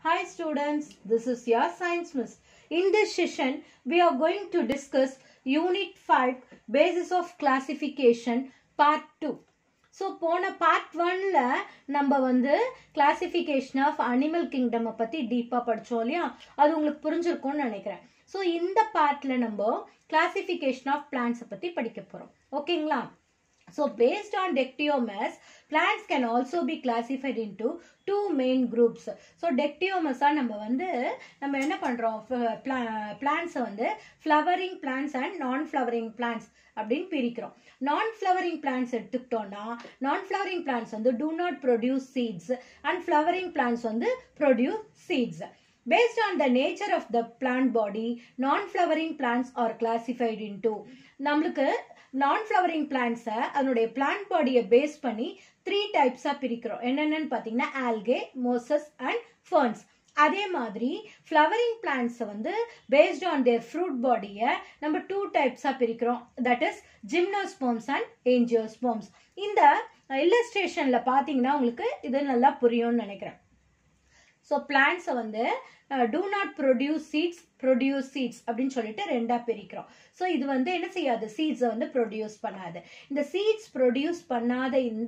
Hi students, this is your science miss. In this session, we are going to discuss Unit 5 Basis of Classification Part 2. So போன part ஒன்ல நம்ம வந்து classification of animal kingdom பற்றி டீப்பாக படித்தோம் இல்லையா அது உங்களுக்கு புரிஞ்சிருக்கும்னு நினைக்கிறேன் ஸோ இந்த பார்ட்டில் நம்ம கிளாசிஃபிகேஷன் ஆஃப் பிளான்ஸை பற்றி படிக்க போகிறோம் ஓகேங்களா So based on Dictyomas, plants can also be classified into two main groups. So Dictyomas நம்ம வந்து நம்ம என்ன பண்ணுறோம் பிளான்ஸை வந்து flowering plants and non flowering plants அப்படின்னு பிரிக்கிறோம் நான் ஃப்ளவரிங் பிளான்ஸ் எடுத்துக்கிட்டோம்னா நான் ஃப்ளவரிங் பிளான்ஸ் வந்து do not produce seeds and flowering plants வந்து produce seeds Based on the nature of the plant body, non-flowering plants are classified into நம்மளுக்கு நான் flowering பிளான்ஸை அதனுடைய plant பாடியை base பண்ணி three டைப்ஸாக பிரிக்கிறோம் என்னென்னு பார்த்தீங்கன்னா ஆல்கே மோசஸ் அண்ட் ஃபர்ன்ஸ் அதே மாதிரி ஃப்ளவரிங் பிளான்ஸை வந்து பேஸ்ட் ஆன் தேர் ஃப்ரூட் பாடியை நம்ம டூ டைப்ஸாக பிரிக்கிறோம் that is gymnosperms and angiosperms இந்த இல்லஸ்ட்ரேஷனில் பார்த்தீங்கன்னா உங்களுக்கு இது நல்லா புரியும்னு நினைக்கிறேன் ஸோ பிளான்ஸை வந்து do not produce seeds produce seeds அப்படின்னு சொல்லிட்டு ரெண்டாக பிரிக்கிறோம் ஸோ இது வந்து என்ன செய்யாது சீட்ஸை வந்து ப்ரொடியூஸ் பண்ணாது இந்த சீட்ஸ் ப்ரொடியூஸ் பண்ணாத இந்த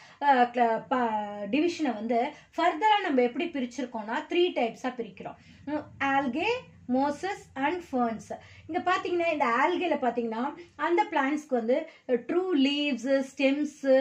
டிவிஷனை வந்து ஃபர்தராக நம்ம எப்படி பிரிச்சிருக்கோம்னா த்ரீ டைப்ஸாக பிரிக்கிறோம் ஆல்கே மோசஸ் அண்ட் ஃபர்ன்ஸ் இங்கே பார்த்தீங்கன்னா இந்த ஆல்கேல பார்த்தீங்கன்னா அந்த பிளான்ஸ்க்கு வந்து ட்ரூ லீவ்ஸு ஸ்டெம்ஸு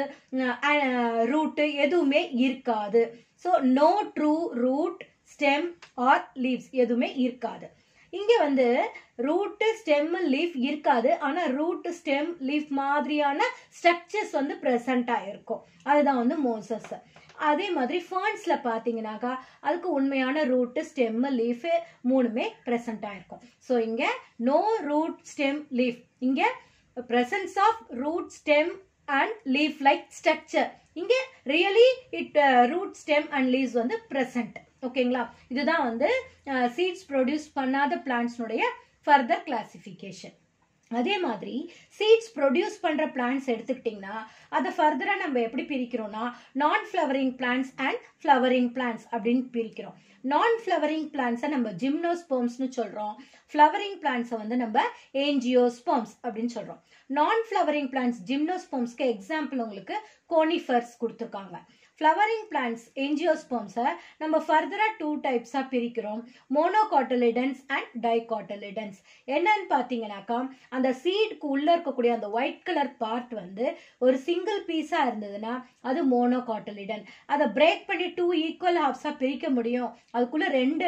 ரூட்டு எதுவுமே இருக்காது so no true root stem or leaves எதுவுமே இருக்காது இங்கே வந்து ரூட்டு ஸ்டெம் லீஃப் இருக்காது ஆனால் ரூட் ஸ்டெம் லீஃப் மாதிரியான ஸ்ட்ரக்சர்ஸ் வந்து ப்ரெசண்ட்டாக இருக்கும் அதுதான் வந்து மோசஸ் அதே மாதிரி ஃபர்ன்ஸில் பார்த்தீங்கன்னாக்கா அதுக்கு உண்மையான ரூட்டு ஸ்டெம் லீஃபு மூணுமே ப்ரெசண்ட்டாக இருக்கும் ஸோ இங்கே நோ ரூட் ஸ்டெம் லீஃப் இங்கே presence of root stem and leaf like structure இங்கே really it root stem and leaves வந்து ப்ரெசன்ட் ஓகேங்களா இதுதான் வந்து சீட்ஸ் ப்ரொடியூஸ் பண்ணாத பிளான்ட்ஸ்னுடைய ஃபர்தர் கிளாசிஃபிகேஷன் அதே மாதிரி சீட்ஸ் ப்ரொடியூஸ் பண்ணுற பிளான்ஸ் எடுத்துக்கிட்டிங்கன்னா அதை ஃபர்தராக நம்ம எப்படி பிரிக்கிறோம்னா non flowering plants and flowering plants அப்படின்னு பிரிக்கிறோம் நான் ஃப்ளவரிங் பிளான்ஸை நம்ம ஜிம்னோஸ்போம்ஸ்னு சொல்கிறோம் ஃப்ளவரிங் பிளான்ஸை வந்து நம்ம ஏஞ்சியோஸ்போம்ஸ் அப்படின்னு சொல்கிறோம் நான் ஃப்ளவரிங் பிளான்ஸ் ஜிம்னோஸ்போம்ஸ்க்கு எக்ஸாம்பிள் உங்களுக்கு கோனிஃபர்ஸ் கொடுத்துருக்காங்க ஃப்ளவரிங் பிளான்ஸ் என்ஜியோஸ்போம்ஸை நம்ம ஃபர்தராக டூ டைப்ஸாக பிரிக்கிறோம் மோனோகாட்டலிடன்ஸ் அண்ட் டைகாட்டலிடன்ஸ் என்னன்னு பார்த்தீங்கன்னாக்கா அந்த சீடுக்கு உள்ளே இருக்கக்கூடிய அந்த ஒயிட் கலர் பார்ட் வந்து ஒரு சிங்கிள் பீஸாக இருந்ததுன்னா அது மோனோகாட்டலிடன் அதை பிரேக் பண்ணி டூ ஈக்குவல் ஹாஃப்ஸாக பிரிக்க முடியும் அதுக்குள்ளே ரெண்டு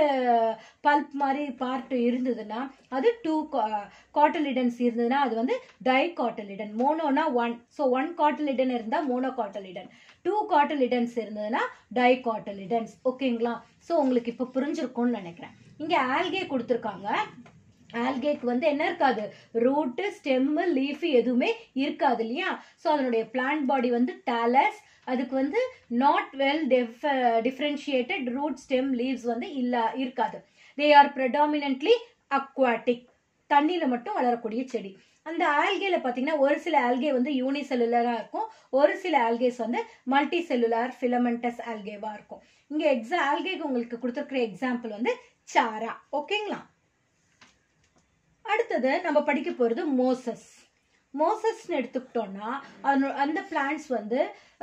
பல்ப் மாதிரி பார்ட் இருந்ததுன்னா அது டூ காட்டலிடன்ஸ் இருந்ததுன்னா அது வந்து டை காட்டலிடன் மோனோனா ஒன் ஸோ ஒன் காட்டலிடன் இருந்தால் மோனோ காட்டலிடன் டூ காட்டலிடன்ஸ் இருந்ததுன்னா டை காட்டலிடன்ஸ் ஓகேங்களா ஸோ உங்களுக்கு இப்போ புரிஞ்சிருக்கும்னு நினைக்கிறேன் இங்கே ஆல்கே கொடுத்துருக்காங்க ஆல்கேக்கு வந்து என்ன இருக்காது ரூட்டு ஸ்டெம்மு லீஃபு எதுவுமே இருக்காது இல்லையா ஸோ அதனுடைய பிளான்ட் பாடி வந்து டேலஸ் அதுக்கு வந்து நாட் வெல் டெஃப் டிஃப்ரென்ஷியேட்டட் ரூட் ஸ்டெம் லீவ்ஸ் வந்து இல்லை இருக்காது தே ஆர் ப்ரெடாமினன்ட்லி அக்வாட்டிக் தண்ணியில் மட்டும் வளரக்கூடிய செடி அந்த ஆல்கேல பார்த்தீங்கன்னா ஒரு சில ஆல்கே வந்து யூனிசெல்லுலராக இருக்கும் ஒரு சில ஆல்கேஸ் வந்து மல்டி செல்லுலார் ஃபிலமெண்டஸ் ஆல்கேவாக இருக்கும் இங்கே எக்ஸா ஆல்கேக்கு உங்களுக்கு கொடுத்துருக்குற எக்ஸாம்பிள் வந்து சாரா ஓகேங்களா அடுத்தது நம்ம படிக்க போகிறது மோசஸ் மோசஸ்ன்னு எடுத்துக்கிட்டோம்னா அந்த பிளான்ஸ் வந்து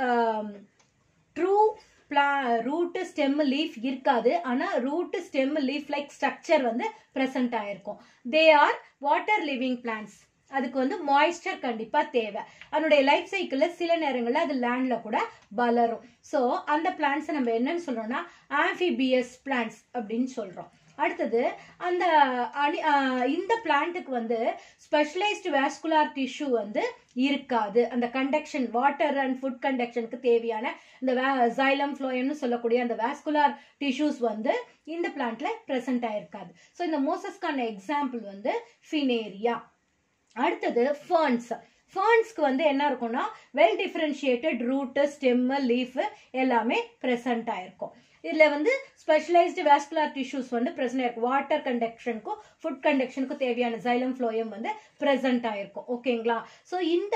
ட்ரூ பிளா ரூட்டு ஸ்டெம் லீஃப் இருக்காது ஆனால் root stem leaf like structure வந்து ப்ரெசன்ட் ஆயிருக்கும் they are water living plants அதுக்கு வந்து மாய்ஸ்சர் கண்டிப்பாக தேவை அதனுடைய லைஃப் சைக்கிளில் சில நேரங்களில் அது லேண்டில் கூட வளரும் ஸோ அந்த பிளான்ஸை நம்ம என்னன்னு சொல்கிறோம்னா ஆம்பிபியஸ் பிளான்ஸ் அப்படின்னு சொல்கிறோம் அடுத்தது அந்த அணி இந்த பிளான்ட்டுக்கு வந்து ஸ்பெஷலைஸ்டு வேஸ்குலார் டிஷ்யூ வந்து இருக்காது அந்த கண்டக்ஷன் வாட்டர் அண்ட் ஃபுட் கண்டக்ஷனுக்கு தேவையான இந்த வே ஜைலம் ஃப்ளோயம்னு சொல்லக்கூடிய அந்த வேஸ்குலார் டிஷ்யூஸ் வந்து இந்த பிளான்ட்ல ப்ரெசென்ட் ஆயிருக்காது ஸோ இந்த மோசஸ்க்கான எக்ஸாம்பிள் வந்து ஃபினேரியா அடுத்தது ஃபர்ன்ஸ் ஃபர்ன்ஸ்க்கு வந்து என்ன இருக்கும்னா well differentiated root stem leaf எல்லாமே ப்ரெசண்ட் ஆயிருக்கும் இதில் வந்து ஸ்பெஷலைஸ்டு வாஸ்குலர் டிஷ்யூஸ் வந்து ப்ரெசென்ட் ஆயிருக்கும் வாட்டர் கண்டக்ஷனுக்கும் ஃபுட் கண்டக்ஷனுக்கும் தேவையான ஜைலம் ஃப்ளோயம் வந்து ப்ரெசென்ட் ஆயிருக்கும் ஓகேங்களா ஸோ இந்த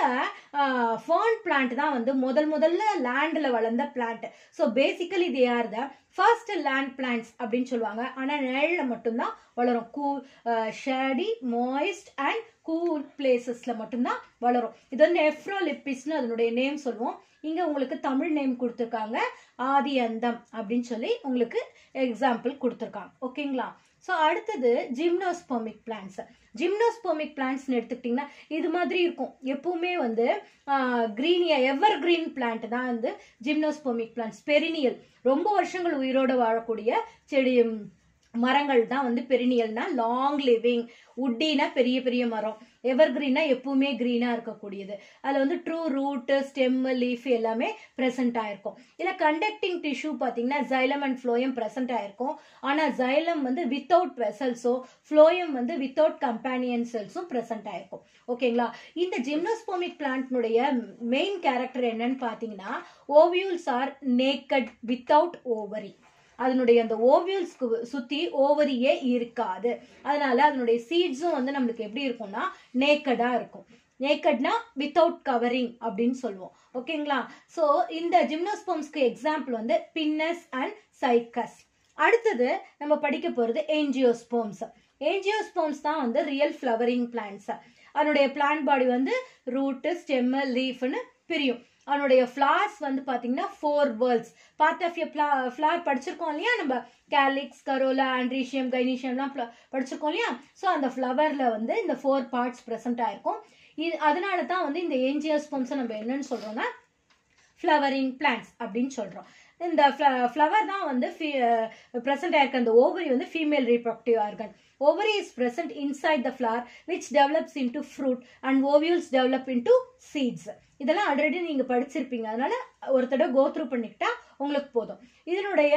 ஃபர்ன் பிளான்ட் தான் வந்து முதல் முதல்ல லேண்டில் வளர்ந்த plant so basically they are the first land plants அப்படின்னு சொல்லுவாங்க ஆனால் நிழலில் மட்டும்தான் வளரும் cool shady moist and cool பிளேசஸில் மட்டும்தான் வளரும் இது வந்து எஃப்ரோலிப்பிஸ்னு அதனுடைய நேம் சொல்லுவோம் இங்கே உங்களுக்கு தமிழ் நேம் கொடுத்துருக்காங்க ஆதி அந்தம் அப்படின்னு சொல்லி உங்களுக்கு எக்ஸாம்பிள் கொடுத்துருக்காங்க ஓகேங்களா ஸோ அடுத்தது ஜிம்னோஸ்போமிக் பிளான்ஸ் ஜிம்னோஸ்போமிக் பிளான்ட்ஸ்னு எடுத்துக்கிட்டிங்கன்னா இது மாதிரி இருக்கும் எப்பவுமே வந்து க்ரீனியா எவர் கிரீன் பிளான்ட் தான் வந்து ஜிம்னோஸ்போமிக் பிளான்ட்ஸ் பெரினியல் ரொம்ப வருஷங்கள் உயிரோட வாழக்கூடிய செடி மரங்கள் தான் வந்து பெரினியல்னா லாங் லிவிங் உட்டினா பெரிய பெரிய மரம் எவர் கிரீனா எப்பவுமே கிரீனா இருக்கக்கூடியது அதில் வந்து ட்ரூ ரூட்டு ஸ்டெம் லீஃப் எல்லாமே ப்ரெசென்ட் ஆயிருக்கும் இதில் கண்டக்டிங் டிஷ்யூ பார்த்தீங்கன்னா ஜைலம் அண்ட் ஃப்ளோயம் ப்ரெசென்ட் ஆயிருக்கும் ஆனால் ஜைலம் வந்து வித்தவுட் வெசல்ஸோ ஃப்ளோயம் வந்து வித்தவுட் கம்பேனியன் செல்ஸும் ப்ரெசென்ட் ஆயிருக்கும் ஓகேங்களா இந்த ஜிம்னோஸ்போமிக் பிளான்ட்னுடைய மெயின் கேரக்டர் என்னன்னு பார்த்தீங்கன்னா ovules are naked without ovary அதனுடைய அந்த ஓவியல்ஸ்க்கு சுத்தி ஓவரியே இருக்காது அதனால அதனுடைய சீட்ஸும் வந்து நம்மளுக்கு எப்படி இருக்கும்னா நேக்கடா இருக்கும் நேக்கட்னா வித்தவுட் கவரிங் அப்படின்னு சொல்லுவோம் ஓகேங்களா ஸோ இந்த ஜிம்னோஸ்போம்ஸ்க்கு எக்ஸாம்பிள் வந்து பின்னஸ் அண்ட் சைக்கஸ் அடுத்தது நம்ம படிக்க போகிறது ஏஞ்சியோஸ்போம்ஸ் ஏஞ்சியோஸ்போம்ஸ் தான் வந்து ரியல் ஃப்ளவரிங் பிளான்ட்ஸ் அதனுடைய பிளான்ட் பாடி வந்து ரூட்டு ஸ்டெம்மு லீஃப்னு பிரியும் அவனுடைய ஃப்ளார்ஸ் வந்து பார்த்தீங்கன்னா four whorls part of a flower படிச்சிருக்கோம் இல்லையா நம்ம கேலிக்ஸ் கரோலா ஆண்ட்ரீஷியம் கைனீஷியம்லாம் படிச்சிருக்கோம் இல்லையா ஸோ அந்த ஃப்ளவரில் வந்து இந்த ஃபோர் பார்ட்ஸ் ப்ரெசென்ட் ஆயிருக்கும் இது அதனால தான் வந்து இந்த ஏஞ்சியோஸ்போம்ஸை நம்ம என்னன்னு சொல்கிறோம்னா ஃப்ளவரிங் பிளான்ட்ஸ் அப்படின்னு சொல்கிறோம் இந்த ஃப்ளவர் தான் வந்து ப்ரெசென்ட் ஆயிருக்க அந்த ஓவரி வந்து female reproductive organ ovary is present inside the flower which develops into fruit and ovules develop into seeds இதெல்லாம் ஆல்ரெடி நீங்க படிச்சிருப்பீங்க அதனால ஒரு தடவை கோ த்ரூ பண்ணிக்கிட்டா உங்களுக்கு போதும் இதனுடைய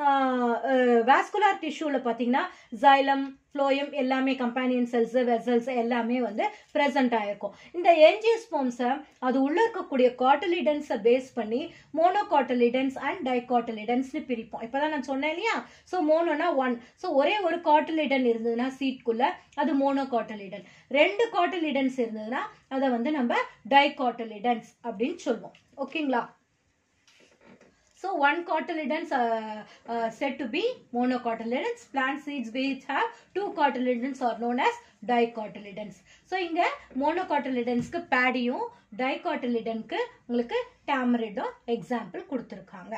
வாஸ்குலார் டிஷ்யூல பாத்தீங்கன்னா ஜைலம் ஃப்ளோயம் எல்லாமே கம்பேனியன் செல்ஸ் வெசல்ஸ் எல்லாமே வந்து ப்ரெசென்ட் ஆயிருக்கும் இந்த என்ஜியோஸ்போம்ஸை அது உள்ள இருக்கக்கூடிய காட்டலிடன்ஸை பேஸ் பண்ணி மோனோ காட்டலிடன்ஸ் அண்ட் டைகாட்டலிடன்ஸ்னு பிரிப்போம் இப்போதான் நான் சொன்னேன் இல்லையா ஸோ மோனோனா ஒன் ஸோ ஒரே ஒரு காட்டலிடன் இருந்ததுன்னா சீட்குள்ள அது மோனோ காட்டலிடன் ரெண்டு காட்டலிடன்ஸ் இருந்ததுன்னா அதை வந்து நம்ம டைகாட்டலிடன்ஸ் அப்படின்னு சொல்லுவோம் ஓகேங்களா So one cotyledons uh, uh, said to be monocotyledons. Plant seeds which have two cotyledons are known as dicotyledons. So இங்க monocotyledonsக்கு பேடியும் dicotyledonக்கு உங்களுக்கு tamariண்டும் எக்ஸாம்பிள் கொடுத்துருக்காங்க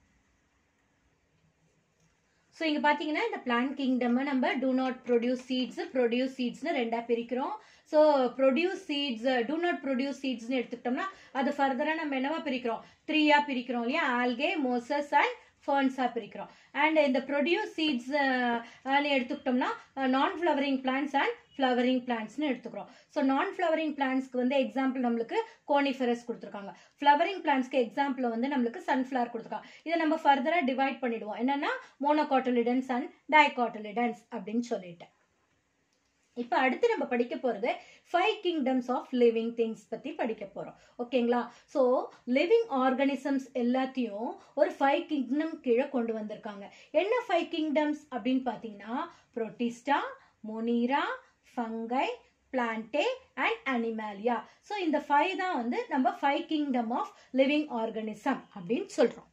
ஸோ இங்கே பார்த்தீங்கன்னா இந்த பிளான்ட் கிங்டம்மை நம்ம do not produce seeds produce சீட்ஸ்னு ரெண்டாக பிரிக்கிறோம் so produce seeds do not produce சீட்ஸ்னு எடுத்துக்கிட்டோம்னா அது ஃபர்தராக நம்ம என்னவா பிரிக்கிறோம் த்ரீயாக பிரிக்கிறோம் இல்லையா ஆல்கே மோசஸ் அண்ட் ஃபர்ன்ஸாக பிரிக்கிறோம் அண்ட் இந்த ப்ரொடியூஸ் சீட்ஸ் எடுத்துக்கிட்டோம்னா non flowering plants and flowering பிளான்ட்ஸ்னு எடுத்துக்கிறோம் ஸோ நான் ஃப்ளவரிங் பிளான்ட்ஸ்க்கு வந்து எக்ஸாம்பிள் நம்மளுக்கு கோனிஃபெரஸ் கொடுத்துருக்காங்க ஃப்ளவரிங் பிளான்ட்ஸ்க்கு எக்ஸாம்பிள் வந்து நம்மளுக்கு சன்ஃப்ளவர் கொடுத்துருக்காங்க இதை நம்ம ஃபர்தராக டிவைட் பண்ணிடுவோம் என்னன்னா மோனோகாட்டலிடன்ஸ் அண்ட் டைகாட்டலிடன்ஸ் அப்படின்னு சொல்லிட்டு இப்போ அடுத்து நம்ம படிக்க போகிறது five kingdoms of living things பற்றி படிக்க போகிறோம் ஓகேங்களா ஸோ லிவிங் ஆர்கானிசம்ஸ் எல்லாத்தையும் ஒரு ஃபைவ் கிங்டம் கீழே கொண்டு வந்திருக்காங்க என்ன ஃபைவ் கிங்டம்ஸ் அப்படின்னு பார்த்தீங்கன்னா Protista Monera fungi Plantae and Animalia so இந்த ஃபைவ் தான் வந்து நம்ம five kingdom of living organism அப்படின்னு சொல்கிறோம்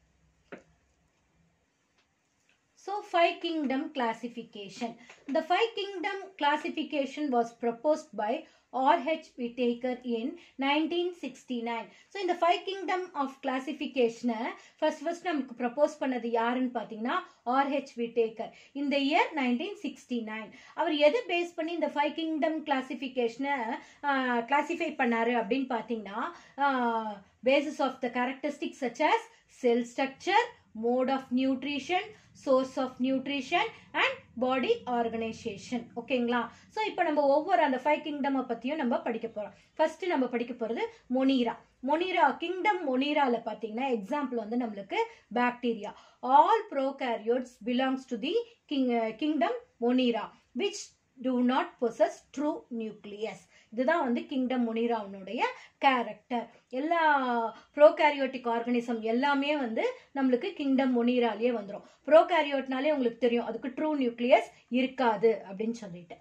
So, five kingdom classification. The five kingdom classification was proposed by R.H. Whitaker in 1969. So, இந்த five kingdom of classification first first நமக்கு propose பண்ணது யாருன்னு பார்த்தீங்கன்னா R.H. Whitaker இந்த year 1969 அவர் எது பேஸ் பண்ணி இந்த five kingdom classification classify பண்ணாரு அப்படின்னு பார்த்தீங்கன்னா basis of the characteristics such as cell structure mode of nutrition source of nutrition and body organization ஓகேங்களா ஸோ இப்போ நம்ம ஒவ்வொரு அந்த ஃபைவ் கிங்டமை பற்றியும் நம்ம படிக்க போகிறோம் ஃபர்ஸ்ட் நம்ம படிக்க போகிறது மொனீரா மொனீரா கிங்டம் மொனீரால பார்த்தீங்கன்னா எக்ஸாம்பிள் வந்து நம்மளுக்கு bacteria all prokaryotes belongs to the king kingdom Monera which do not possess true nucleus இதுதான் வந்து கிங்டம் முனிராவனுடைய கேரக்டர் எல்லா ப்ரோகேரியோட்டிக் ஆர்கனிசம் எல்லாமே வந்து நம்மளுக்கு கிங்டம் முனிராலேயே வந்துடும் ப்ரோகேரியோட்னாலே உங்களுக்கு தெரியும் அதுக்கு ட்ரூ நியூக்ளியஸ் இருக்காது அப்படின்னு சொல்லிட்டு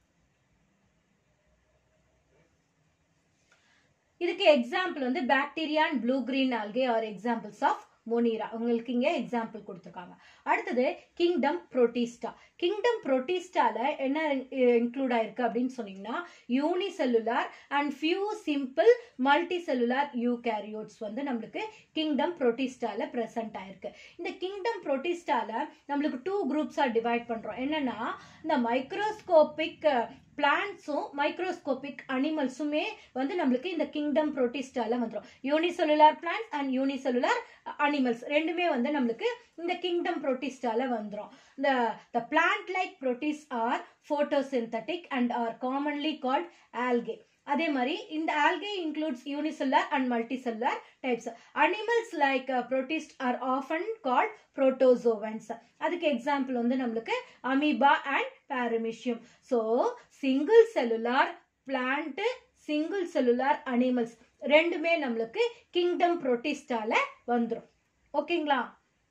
இதுக்கு எக்ஸாம்பிள் வந்து bacteria and blue green algae are examples of Monera உங்களுக்கு இங்கே எக்ஸாம்பிள் கொடுத்துருக்காங்க அடுத்தது கிங்டம் புரோட்டிஸ்டா கிங்டம் புரோட்டிஸ்டால என்ன இன்க்ளூட் ஆயிருக்கு அப்படின்னு சொன்னீங்கன்னா unicellular and few simple multicellular eukaryotes வந்து நம்மளுக்கு கிங்டம் புரோட்டிஸ்டால ப்ரெசென்ட் ஆயிருக்கு இந்த கிங்டம் புரோட்டிஸ்டால நம்மளுக்கு டூ குரூப்ஸாக டிவைட் பண்ணுறோம் என்னன்னா இந்த மைக்ரோஸ்கோபிக் பிளான்ட்ஸும் மைக்ரோஸ்கோபிக் அனிமல்ஸுமே வந்து நம்மளுக்கு இந்த கிங்டம் புரோட்டிஸ்டால வந்துடும் unicellular plants and unicellular animals ரெண்டுமே வந்து நம்மளுக்கு இந்த கிங்டம் புரோட்டிஸ்டால வந்துடும் இந்த the plant like protists are photosynthetic and are commonly called algae அதே மாதிரி இந்த algae includes unicellular and multicellular types animals like protist are often called protozoans அதுக்கு எக்ஸாம்பிள் வந்து நம்மளுக்கு amoeba and paramecium so single cellular plant single cellular animals ரெண்டுமே நம்மளுக்கு kingdom புரோட்டிஸ்டால வந்துடும் ஓகேங்களா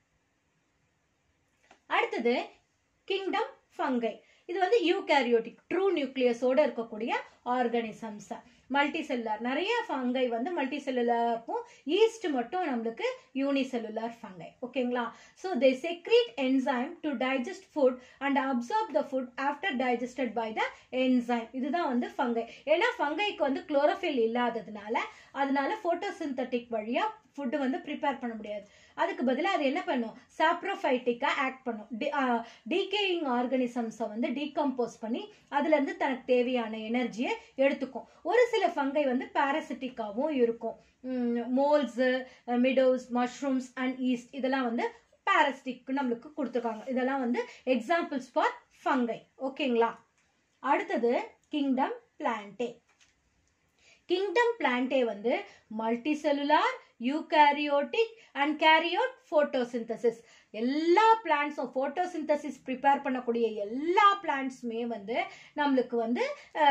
அடுத்தது கிங்டம் ஃபங்கை இது வந்து யூகேரியோட்டிக் ட்ரூ நியூக்ளியஸோட இருக்கக்கூடிய ஆர்கானிசம்ஸ் மல்டி செல்லுலார் நிறைய ஃபங்கை வந்து மல்டி செல்லுலாருக்கும் ஈஸ்ட் மட்டும் நம்மளுக்கு யூனிசெல்லுலார் ஃபங்கை ஓகேங்களா so they secrete enzyme to digest food and absorb the food after digested by the enzyme இதுதான் வந்து ஃபங்கை ஏன்னா ஃபங்கைக்கு வந்து குளோரோஃபில் இல்லாததுனால அதனால ஃபோட்டோசிந்தட்டிக் வழியாக ஃபுட்டு வந்து ப்ரிப்பேர் பண்ண முடியாது அதுக்கு பதிலாக அது என்ன பண்ணும் சாப்ரோஃபைட்டிக்காக ஆக்ட் பண்ணும் டீகேயிங் ஆர்கனிசம்ஸை வந்து டீகம்போஸ் பண்ணி அதுலேருந்து தனக்கு தேவையான எனர்ஜியை எடுத்துக்கும் ஒரு சில ஃபங்கை வந்து பாரசிட்டிக்காகவும் இருக்கும் moles meadows mushrooms and east இதெல்லாம் வந்து பாரசிட்டிக் நம்மளுக்கு கொடுத்துருக்காங்க இதெல்லாம் வந்து எக்ஸாம்பிள்ஸ் ஃபார் ஃபங்கை ஓகேங்களா அடுத்தது கிங்டம் பிளான்டே கிங்டம் பிளான்டே வந்து multicellular eukaryotic and carry out photosynthesis எல்லா பிளான்ட்ஸும் ஃபோட்டோசிந்தசிஸ் ப்ரிப்பேர் பண்ணக்கூடிய எல்லா பிளான்ட்ஸுமே வந்து நம்மளுக்கு வந்து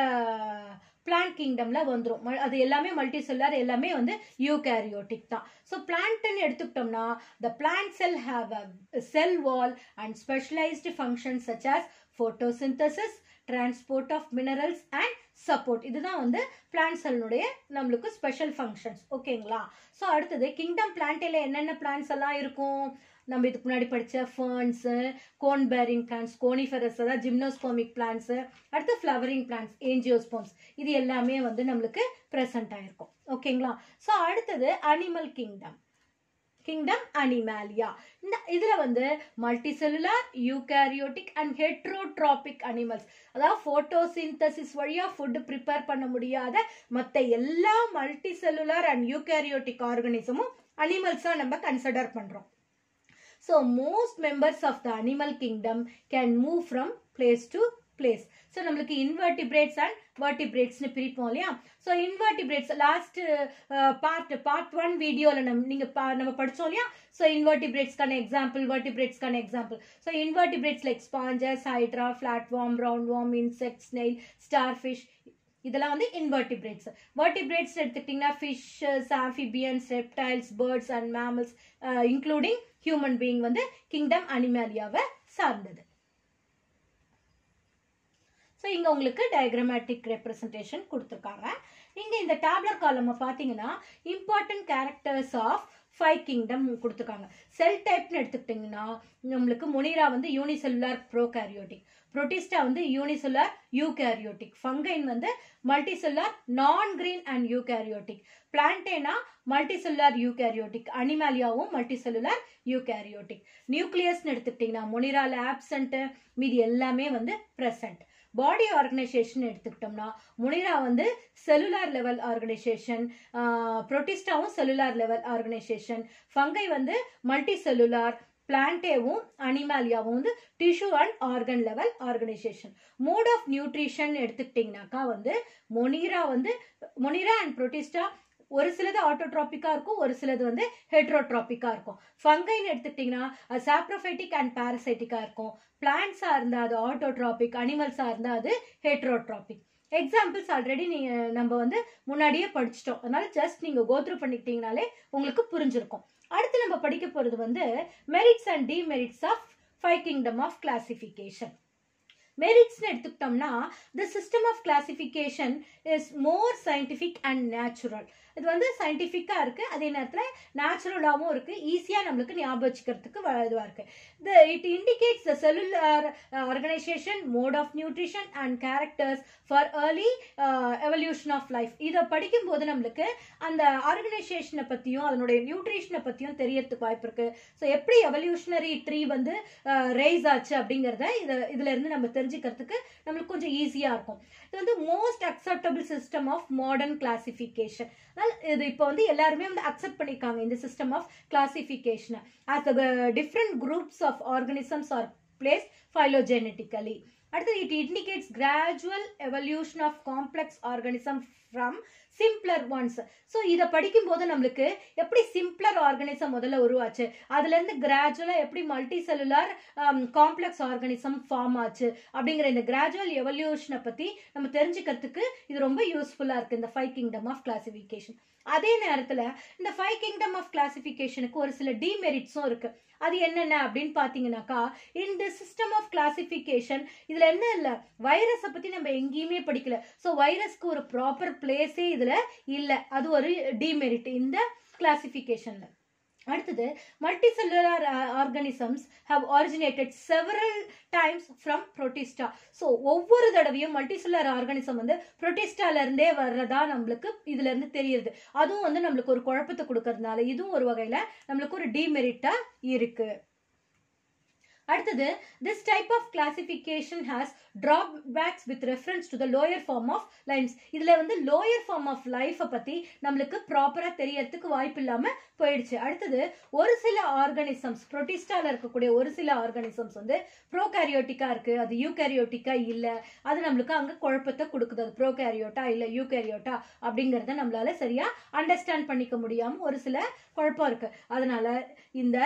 பிளான்ட் கிங்டம்ல வந்துடும் அது எல்லாமே மல்டி செல்லார் எல்லாமே வந்து யூகேரியோட்டிக் தான் ஸோ பிளான்ட்னு எடுத்துக்கிட்டோம்னா the plant cell have a cell wall and specialised function such as photosynthesis transport of minerals and support இதுதான் வந்து பிளான்ட் செல்னுடைய நம்மளுக்கு ஸ்பெஷல் ஃபங்க்ஷன்ஸ் ஓகேங்களா ஸோ அடுத்தது கிங்டம் பிளான்ட்டில் என்னென்ன பிளான்ஸ் எல்லாம் இருக்கும் நம்ம இதுக்கு முன்னாடி படித்த ferns cone bearing plants coniferous அதாவது ஜிம்னோஸ்போமிக் பிளான்ஸு அடுத்து ஃப்ளவரிங் பிளான்ஸ் ஏஞ்சியோஸ்போம்ஸ் இது எல்லாமே வந்து நம்மளுக்கு ப்ரெசன்ட் ஆயிருக்கும் ஓகேங்களா ஸோ அடுத்தது அனிமல் கிங்டம் கிங்டம் அனிமாலியா இந்த இதுல வந்து multicellular eukaryotic and heterotrophic animals அதாவது போட்டோசிந்தசிஸ் வழியா ஃபுட் ப்ரிப்பேர் பண்ண முடியாத மற்ற எல்லா மல்டி செல்லுலார் அண்ட் யூகேரியோட்டிக் ஆர்கனிசமும் அனிமல்ஸா நம்ம கன்சிடர் பண்றோம் so most members of the animal kingdom can move from place to place so நம்மளுக்கு இன்வெர்டிபிரேட்ஸ் அண்ட் வர்டிபிரேட்ஸ்னு பிரிப்போம் இல்லையா so invertebrates last part part one வீடியோவில் நம் நீங்கள் பா நம்ம படித்தோம் இல்லையா ஸோ இன்வெர்டிபிரேட்ஸ்க்கான எக்ஸாம்பிள் வர்டிபிரேட்ஸ்க்கான example so invertebrates like sponges hydra flatworm roundworm insect snail starfish இதெல்லாம் வந்து இன்வெர்டிபிரேட்ஸ் வர்டிபிரேட்ஸ் எடுத்துக்கிட்டிங்கன்னா fishes amphibians reptiles birds and mammals including human being வந்து கிங்டம் அனிமாலியாவை சார்ந்தது ஸோ இங்கே உங்களுக்கு டயக்ராமேட்டிக் ரெப்ரசன்டேஷன் கொடுத்துருக்காங்க இங்கே இந்த டேப்லர் காலம் பார்த்தீங்கன்னா important characters of five kingdom கொடுத்துருக்காங்க செல் டைப்னு எடுத்துக்கிட்டிங்கன்னா நம்மளுக்கு முனிரா வந்து யூனிசெல்லுலார் ப்ரோகேரியோட்டிக் புரோட்டிஸ்டா வந்து யூனிசெல்லுலார் யூகேரியோட்டிக் ஃபங்கைன் வந்து multicellular non green and eukaryotic பிளான்டேனா மல்டிசெல்லுலார் யூகேரியோட்டிக் அனிமாலியாவும் மல்டிசெல்லுலார் யூகேரியோட்டிக் நியூக்ளியஸ்னு எடுத்துக்கிட்டிங்கன்னா முனிரால ஆப்சண்ட்டு மீதி எல்லாமே வந்து ப்ரெசன்ட் பாடி ஆர்கனைசேஷன் எடுத்துக்கிட்டோம்னா முனிரா வந்து செல்லுலார் லெவல் ஆர்கனைசேஷன் புரோட்டிஸ்டாவும் செல்லுலார் லெவல் ஆர்கனைசேஷன் ஃபங்கை வந்து மல்டி செல்லுலார் பிளான்டேவும் அனிமாலியாவும் வந்து tissue and organ level organisation mode of nutrition எடுத்துக்கிட்டிங்கனாக்கா வந்து மொனிரா வந்து மொனிரா அண்ட் புரோட்டிஸ்டா ஒரு சிலது ஆட்டோட்ராபிக்கா இருக்கும் ஒரு சிலது வந்து ஹெட்ரோட்ராபிக்கா இருக்கும் ஃபங்கைன்னு எடுத்துக்கிட்டிங்கன்னா அது சாப்ரோஃபைட்டிக் அண்ட் பாரசைட்டிக்கா இருக்கும் பிளான்ஸா இருந்தா அது ஆட்டோட்ராபிக் அனிமல்ஸா இருந்தா அது ஹெட்ரோட்ராபிக் எக்ஸாம்பிள்ஸ் ஆல்ரெடி நீங்க நம்ம வந்து முன்னாடியே படிச்சிட்டோம் அதனால ஜஸ்ட் நீங்க கோத்ரூ பண்ணிக்கிட்டீங்கனாலே உங்களுக்கு புரிஞ்சிருக்கும் அடுத்து நம்ம படிக்க போறது வந்து merits and demerits of five kingdom of classification மெரிட்ஸ்னு எடுத்துக்கிட்டோம்னா the system of classification is more scientific and natural இது வந்து சயின்டிஃபிக்காக இருக்குது அதே நேரத்தில் நேச்சுரலாகவும் இருக்குது ஈஸியாக நம்மளுக்கு ஞாபகம் வச்சுக்கிறதுக்கு இதுவாக இருக்குது the it indicates the cellular organisation mode of nutrition and characters for early evolution of life இதை படிக்கும்போது நம்மளுக்கு அந்த ஆர்கனைசேஷனை பற்றியும் அதனுடைய நியூட்ரிஷனை பற்றியும் தெரியறதுக்கு வாய்ப்பு இருக்குது ஸோ எப்படி எவல்யூஷனரி ட்ரீ வந்து ரைஸ் ஆச்சு அப்படிங்கிறத இதை இதுல இருந்து நம்ம தெரிஞ்சுக்கிறதுக்கு நம்மளுக்கு கொஞ்சம் ஈஸியாக இருக்கும் இது வந்து most acceptable system of modern classification இது இப்போ வந்து எல்லாருமே வந்து அக்செப்ட் பண்ணியிருக்காங்க இந்த சிஸ்டம் ஆஃப் கிளாசிஃபிகேஷனை as the different groups of organisms are place phylogenetically அடுத்தது it indicates gradual evolution of complex organism from simpler ones so இதை படிக்கும்போது நம்மளுக்கு எப்படி சிம்பிளர் ஆர்கனிசம் முதல்ல உருவாச்சு அதுலேருந்து கிராஜுவலாக எப்படி multicellular complex organism form ஆச்சு அப்படிங்கிற இந்த கிராஜுவல் எவல்யூஷனை பற்றி நம்ம தெரிஞ்சுக்கிறதுக்கு இது ரொம்ப யூஸ்ஃபுல்லாக இருக்குது இந்த ஃபைவ் கிங்டம் ஆஃப் கிளாசிஃபிகேஷன் அதே நேரத்தில் இந்த ஃபைவ் கிங்டம் ஆஃப் கிளாசிஃபிகேஷனுக்கு ஒரு சில டிமெரிட்ஸும் இருக்கு அது என்னென்ன அப்படின்னு பார்த்தீங்கன்னாக்கா இந்த சிஸ்டம் ஆஃப் கிளாசிஃபிகேஷன் இதில் என்ன இல்லை வைரஸை பற்றி நம்ம எங்கேயுமே படிக்கல ஸோ வைரஸ்க்கு ஒரு ப்ராப்பர் பிளேஸே இதில் இல்லை அது ஒரு டிமெரிட் இந்த கிளாசிஃபிகேஷனில் அடுத்தது multicellular organisms have originated several times from Protista so ஒவ்வொரு தடவையும் மல்டி செல்லுலார் ஆர்கனிசம் வந்து புரோட்டிஸ்டால இருந்தே வர்றதா நம்மளுக்கு இதுல இருந்து தெரியுது அதுவும் வந்து நம்மளுக்கு ஒரு குழப்பத்தை கொடுக்கறதுனால இதுவும் ஒரு வகையில நம்மளுக்கு ஒரு டிமெரிட்டா இருக்கு அடுத்தது this type of classification has drawbacks with reference to the lower form of lines இதுல வந்து லோயர் ஃபார்ம் ஆஃப் லைஃப்பை பத்தி நம்மளுக்கு ப்ராப்பரா தெரியறதுக்கு வாய்ப்பு இல்லாம போயிடுச்சு அடுத்தது ஒரு சில ஆர்கானிசம்ஸ் புரோட்டிஸ்டால இருக்கக்கூடிய ஒரு சில ஆர்கானிசம்ஸ் வந்து ப்ரோகேரியோட்டிக்கா இருக்கு அது யூகேரியோட்டிக்கா இல்ல அது நம்மளுக்கு அங்க குழப்பத்தை கொடுக்குது அது ப்ரோகேரியோட்டா இல்ல யூகேரியோட்டா அப்படிங்கறத நம்மளால சரியா அண்டர்ஸ்டாண்ட் பண்ணிக்க முடியாம ஒரு சில குழப்பம் இருக்கு அதனால இந்த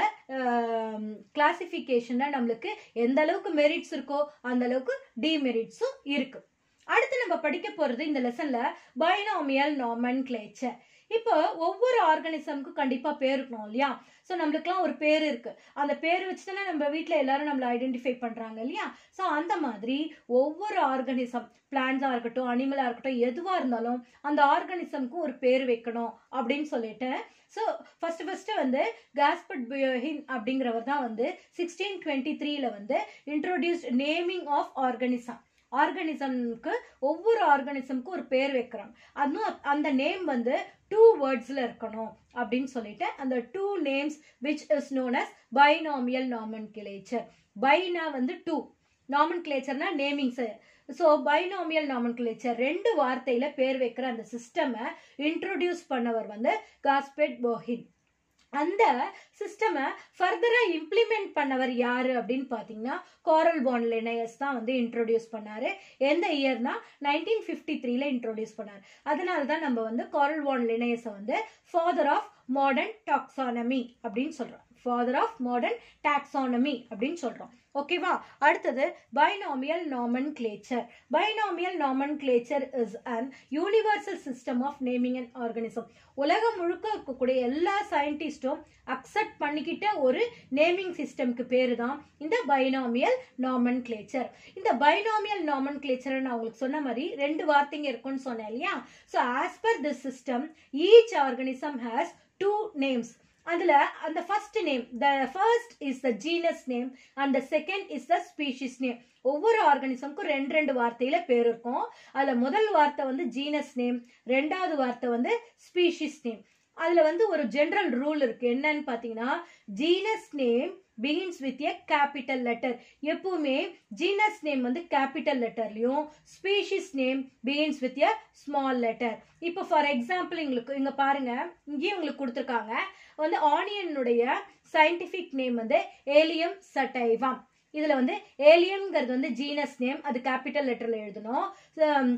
கிளாசிஃபிகேஷன்ல நம்மளுக்கு எந்த அளவுக்கு மெரிட்ஸ் இருக்கோ அந்த அளவுக்கு டிமெரிட்ஸும் இருக்கு அடுத்து நம்ம படிக்க போறது இந்த லெசன்ல பைனாமியல் நாமன் கிளேச்சர் இப்போ ஒவ்வொரு ஆர்கானிசம்க்கும் கண்டிப்பா பேர் இருக்கணும் இல்லையா ஸோ நம்மளுக்குலாம் ஒரு பேர் இருக்கு அந்த பேர் வச்சு தானே நம்ம வீட்டில் எல்லாரும் நம்மளை ஐடென்டிஃபை பண்றாங்க இல்லையா ஸோ அந்த மாதிரி ஒவ்வொரு ஆர்கானிசம் பிளான்ஸாக இருக்கட்டும் அனிமலாக இருக்கட்டும் எதுவாக இருந்தாலும் அந்த ஆர்கானிசம்க்கும் ஒரு பேர் வைக்கணும் அப்படின்னு சொல்லிட்டு ஸோ ஃபர்ஸ்ட் ஃபர்ஸ்ட் வந்து காஸ்பர்ட் பியோஹின் அப்படிங்கிறவர் தான் வந்து சிக்ஸ்டீன் டுவெண்ட்டி த்ரீல வந்து இன்ட்ரோடியூஸ்ட் நேமிங் ஆஃப் ஆர்கானிசம் ஆர்கானிசம்க்கு ஒவ்வொரு ஆர்கானிசம்க்கும் ஒரு பேர் வைக்கிறோம் அதுவும் அந்த நேம் வந்து டூ வேர்ட்ஸில் இருக்கணும் அப்படின்னு சொல்லிட்டு அந்த two names which is known as binomial nomenclature பைனா வந்து டூ நாமன் கிளேச்சர்னா நேமிங்ஸ் ஸோ பைனாமியல் நாமன்கிளேச்சர் ரெண்டு வார்த்தையில பேர் வைக்கிற அந்த சிஸ்டமை இன்ட்ரோடியூஸ் பண்ணவர் வந்து காஸ்பெட் போஹின் அந்த சிஸ்டமை ஃபர்தரா இம்ப்ளிமெண்ட் பண்ணவர் யாரு அப்படின்னு பாத்தீங்கன்னா காரல் பான் லினையஸ் தான் வந்து இன்ட்ரோடியூஸ் பண்ணாரு எந்த இயர்னா நைன்டீன் ஃபிஃப்டி த்ரீல இன்ட்ரோடியூஸ் பண்ணாரு அதனால தான் நம்ம வந்து காரல் பான் லினையஸை வந்து ஃபாதர் ஆஃப் மாடர்ன் டாக்ஸானமி அப்படின்னு சொல்றோம் ஃபாதர் ஆஃப் மாடர்ன் டாக்ஸானமி அப்படின்னு சொல்றோம் ஓகேவா அடுத்தது binomial nomenclature binomial nomenclature is an universal system of naming and organism உலகம் முழுக்க இருக்கக்கூடிய எல்லா சயின்டிஸ்டும் அக்செப்ட் பண்ணிக்கிட்ட ஒரு நேமிங் சிஸ்டம்க்கு பேரு தான் இந்த பைனாமியல் நாமன் கிளேச்சர் இந்த பைனாமியல் நாமன் கிளேச்சர் நான் உங்களுக்கு சொன்ன மாதிரி ரெண்டு வார்த்தைங்க இருக்கும்னு சொன்னேன் இல்லையா so as per this system each organism has two names அதுல அந்த first name the first is the genus name and the second is the species name ஒவ்வொரு ஆர்கானிசம்க்கும் ரெண்டு ரெண்டு வார்த்தையில பேர் இருக்கும் அதுல முதல் வார்த்தை வந்து ஜீனஸ் நேம் ரெண்டாவது வார்த்தை வந்து ஸ்பீஷிஸ் நேம் அதுல வந்து ஒரு ஜெனரல் ரூல் இருக்கு என்னன்னு பாத்தீங்கன்னா genus name begins with a capital letter எப்பவுமே ஜீனஸ் நேம் வந்து கேபிட்டல் லெட்டர்லயும் species name begins with a small letter இப்போ ஃபார் எக்ஸாம்பிள் எங்களுக்கு இங்க பாருங்க இங்கேயும் உங்களுக்கு கொடுத்துருக்காங்க வந்து ஆனியனுடைய சயின்டிபிக் நேம் வந்து ஏலியம் சட்டைவாம் இதுல வந்து ஏலியம்ங்கிறது வந்து ஜீனஸ் நேம் அது கேபிட்டல் லெட்டர்ல எழுதணும்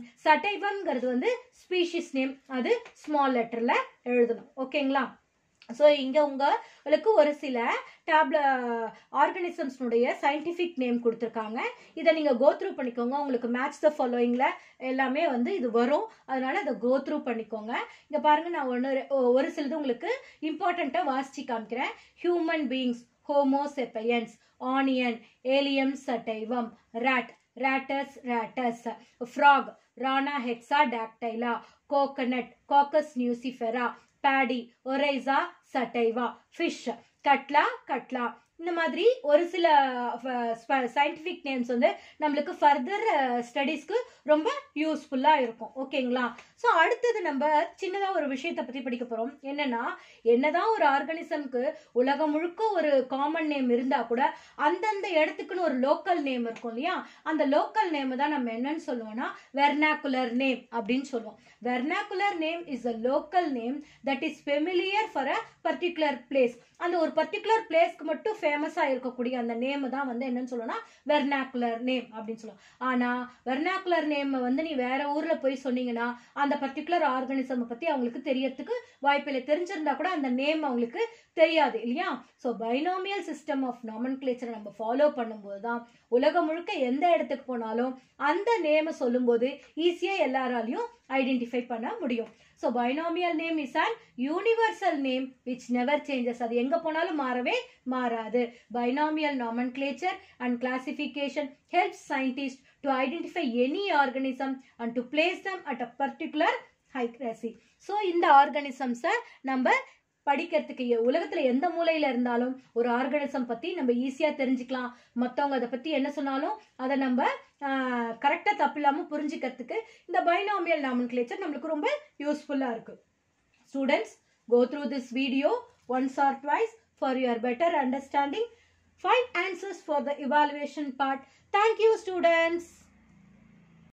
சட்டைவம்ங்கிறது வந்து ஸ்பீஷிஸ் நேம் அது ஸ்மால் லெட்டர்ல எழுதணும் ஓகேங்களா ஸோ இங்கே உங்களுக்கு ஒரு சில டேப்ல ஆர்கனிசம்ஸ்னுடைய சயின்டிஃபிக் நேம் கொடுத்துருக்காங்க இதை நீங்கள் கோ த்ரூ பண்ணிக்கோங்க உங்களுக்கு மேட்ச் த ஃபாலோயிங்கில் எல்லாமே வந்து இது வரும் அதனால அதை கோ த்ரூ பண்ணிக்கோங்க இங்கே பாருங்க நான் ஒன்று ஒரு சிலது உங்களுக்கு இம்பார்ட்டண்ட்டாக வாசிச்சு காமிக்கிறேன் human beings homo sapiens onion Allium sativum rat Rattus rattus frog Rana hexadactyla coconut Cocos nucifera paddy Oryza sativa fish Catla catla இந்த மாதிரி ஒரு சில சயின்டிஃபிக் நேம்ஸ் வந்து நம்மளுக்கு ஃபர்தர் ஸ்டடீஸ்க்கு ரொம்ப யூஸ்ஃபுல்லாக இருக்கும் ஓகேங்களா ஸோ அடுத்தது நம்ம சின்னதாக ஒரு விஷயத்தை பற்றி படிக்க போகிறோம் என்னன்னா என்னதான் ஒரு ஆர்கானிசம்க்கு உலகம் முழுக்க ஒரு காமன் நேம் இருந்தால் கூட அந்தந்த இடத்துக்குன்னு ஒரு லோக்கல் நேம் இருக்கும் இல்லையா அந்த லோக்கல் நேம் தான் நம்ம என்னன்னு சொல்லுவோம்னா வெர்னாக்குலர் நேம் அப்படின்னு சொல்லுவோம் vernacular name is a local name that is familiar for a particular place அந்த ஒரு பர்டிகுலர் பிளேஸ்க்கு மட்டும் ஃபேமஸாக இருக்கக்கூடிய அந்த நேம் தான் வந்து என்னன்னு சொல்லுவோம்னா வெர்னாக்குலர் நேம் அப்படின்னு சொல்லுவோம் ஆனால் வெர்னாக்குலர் நேம் வந்து நீ வேற ஊரில் போய் சொன்னீங்கன்னா அந்த பர்டிகுலர் ஆர்கானிசம் பற்றி அவங்களுக்கு தெரியறதுக்கு வாய்ப்பில்லை தெரிஞ்சிருந்தா கூட அந்த நேம் அவங்களுக்கு தெரியாது இல்லையா ஸோ பைனாமியல் சிஸ்டம் ஆஃப் நாமன்கிளேச்சரை நம்ம ஃபாலோ பண்ணும்போது தான் உலகம் முழுக்க எந்த இடத்துக்கு போனாலும் அந்த நேமை சொல்லும்போது ஈஸியாக எல்லாராலையும் ஐடென்டிஃபை பண்ண முடியும் so binomial name is an universal name which never changes அது எங்கே போனாலும் மாறவே மாறாது binomial nomenclature and classification helps scientist to identify any organism and to place them at a particular hierarchy so இந்த ஆர்கனிசம்ஸை நம்ம படிக்கிறதுக்கு எ- உலகத்துல எந்த மூலையில இருந்தாலும் ஒரு ஆர்கனிசம் பத்தி நம்ம ஈஸியா தெரிஞ்சுக்கலாம் மத்தவங்க அதை பத்தி என்ன சொன்னாலும் அதை நம்ம கரெக்டா தப்பு இல்லாம புரிஞ்சுக்கிறதுக்கு இந்த பைனாமியல் நாமன்கிளேச்சர் நம்மளுக்கு ரொம்ப யூஸ்ஃபுல்லா இருக்கு students go through this video once or twice for your better understanding find answers for the evaluation part thank you students